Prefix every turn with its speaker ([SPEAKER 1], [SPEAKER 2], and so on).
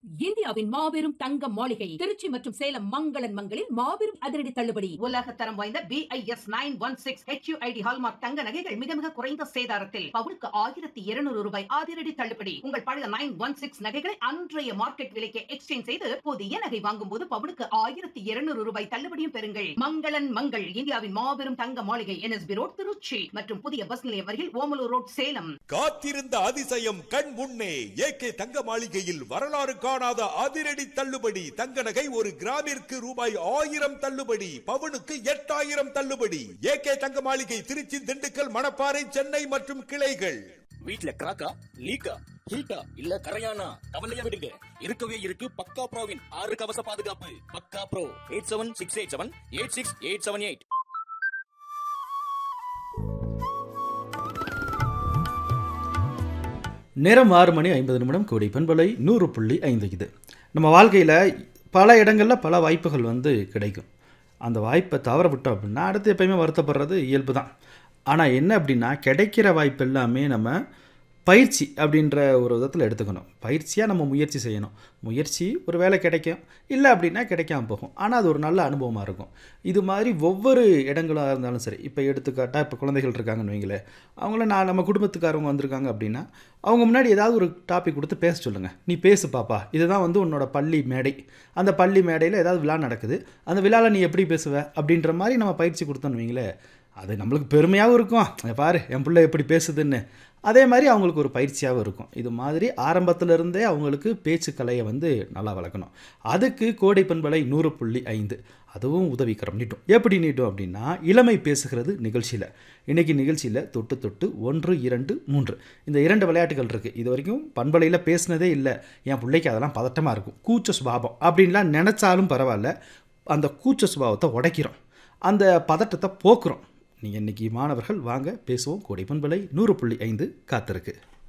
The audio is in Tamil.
[SPEAKER 1] இந்தியாவின் மாபெரும் தங்க மாளிகை திருச்சி மற்றும் சேலம் மங்களன் மங்களில் மாபெரும் அதிரடி தள்ளுபடி
[SPEAKER 2] உலக தரம் வாய்ந்த BIS nine one six HUID hallmark தங்க நகைகள் மிக மிக குறைந்த சேதாரத்தில் பவுனுக்கு ஆயிரத்தி இருநூறு ரூபாய் அதிரடி தள்ளுபடி உங்கள் பழைய நைன் ஒன் சிக்ஸ் நகைகளை அன்றைய மார்க்கெட் விலைக்கு எக்ஸ்சேஞ்ச் செய்து புதிய நகை வாங்கும் போது பவுனுக்கு ஆயிரத்தி இருநூறு ரூபாய் தள்ளுபடியும் பெறுங்கள் மங்களன் மங்கள் இந்தியாவின் மாபெரும் தங்க மாளிகை என்எஸ்பி ரோட் திருச்சி மற்றும் புதிய பஸ் நிலையம் அருகில் ஓமலூர் ரோட் சேலம்
[SPEAKER 3] காத்திருந்த அதிசயம் கண் முன்னே ஏகே தங்க மாளிகையில் வரலாறு காணாத அதிரடி தள்ளுபடி தங்க நகை ஒரு கிராமிற்கு ரூபாய் ஆயிரம் தள்ளுபடி பவுனுக்கு எட்டாயிரம் தள்ளுபடி ஏகே தங்க மாளிகை திருச்சி திண்டுக்கல் மணப்பாறை சென்னை மற்றும் கிளைகள்
[SPEAKER 4] வீட்ல கிராக்கா லீக்கா ஹீட்டா இல்ல கரையானா கவலைய விடுங்க இருக்கவே இருக்கு பக்கா ப்ரோவின் ஆறு கவச பாதுகாப்பு பக்கா bro eight seven six eight seven eight six eight seven eight
[SPEAKER 5] நேரம் ஆறு மணி ஐம்பது நிமிடம் கோடி பண்பலை நூறு புள்ளி ஐந்து இது நம்ம வாழ்க்கையில் பல இடங்களில் பல வாய்ப்புகள் வந்து கிடைக்கும் அந்த வாய்ப்பை தவற விட்டோம் அப்படின்னா அடுத்து எப்பயுமே வருத்தப்படுறது இயல்பு தான் ஆனால் என்ன அப்படின்னா கிடைக்கிற வாய்ப்பு எல்லாமே நம்ம பயிற்சி அப்படின்ற ஒரு விதத்தில் எடுத்துக்கணும் பயிற்சியாக நம்ம முயற்சி செய்யணும் முயற்சி ஒரு வேலை கிடைக்கும் இல்லை அப்படின்னா கிடைக்காம போகும் ஆனால் அது ஒரு நல்ல அனுபவமாக இருக்கும் இது மாதிரி ஒவ்வொரு இடங்களாக இருந்தாலும் சரி இப்போ எடுத்துக்காட்டால் இப்போ குழந்தைகள் இருக்காங்கன்னு வைங்களேன் அவங்கள நான் நம்ம குடும்பத்துக்காரவங்க வந்திருக்காங்க அப்படின்னா அவங்க முன்னாடி ஏதாவது ஒரு டாபிக் கொடுத்து பேச சொல்லுங்கள் நீ பேசு பாப்பா இதுதான் வந்து உன்னோட பள்ளி மேடை அந்த பள்ளி மேடையில் ஏதாவது விழா நடக்குது அந்த விழாவில் நீ எப்படி பேசுவ அப்படின்ற மாதிரி நம்ம பயிற்சி கொடுத்தோன்னு வைங்களேன் அது நம்மளுக்கு பெருமையாகவும் இருக்கும் இங்க பாரு என் பிள்ளை எப்படி பேசுதுன்னு அதே மாதிரி அவங்களுக்கு ஒரு பயிற்சியாகவும் இருக்கும் இது மாதிரி ஆரம்பத்துல இருந்தே அவங்களுக்கு பேச்சு கலையை வந்து நல்லா வளர்க்கணும் அதுக்கு கோடை பண்பலை நூறு புள்ளி ஐந்து அதுவும் உதவிக்கரம் நீட்டும் எப்படி நீட்டும் அப்படின்னா இளமை பேசுகிறது நிகழ்ச்சியில் இன்றைக்கி நிகழ்ச்சியில் தொட்டு தொட்டு ஒன்று இரண்டு மூன்று இந்த இரண்டு விளையாட்டுகள் இருக்குது இது வரைக்கும் பண்பலையில் பேசினதே இல்லை என் பிள்ளைக்கு அதெல்லாம் பதட்டமாக இருக்கும் கூச்ச சுபாவம் அப்படின்லாம் நினச்சாலும் பரவாயில்ல அந்த கூச்ச சுபாவத்தை உடைக்கிறோம் அந்த பதட்டத்தை போக்குறோம் நீங்கள் இன்றைக்கி மாணவர்கள் வாங்க பேசுவோம் கோடை பண்பலை நூறு புள்ளி ஐந்து காத்திருக்கு